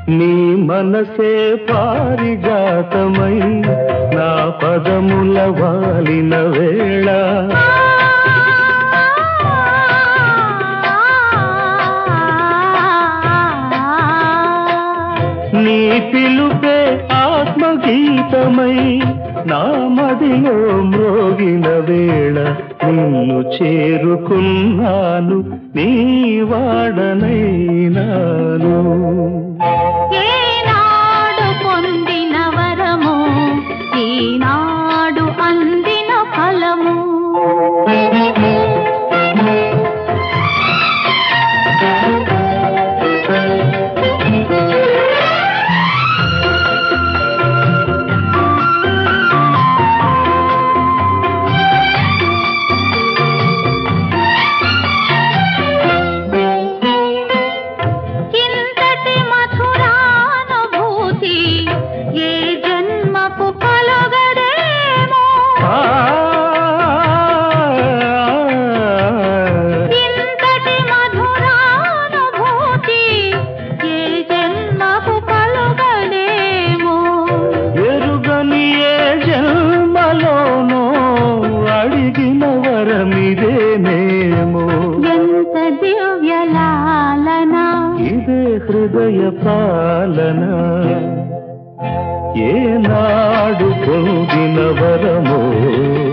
నీ మనసే పారిజాతమై నా పదముల వాలిన వేళ నీ పిలుపే ఆత్మగీతమై నా మదిలో మ్రోగిన వేళ నిన్ను చేరుకున్నాను నీ వాడనైనాను ఏనాడు పొందిన వరము ఈనాడు అందిన ఫలము ఇంతటి మధురానుభూతి ఏ జన్మకు కలగదేమో ఆ ఇంతటి మధురానుభూతి ఏ జన్మకు కలుగదేమో ఎరుగని ఏ జన్మలోనో అడిగిన వరమిదేనేమో ఎంత దివ్యలాలన ఇదే హృదయ పాలన ఏనాడు పొందిన వరమో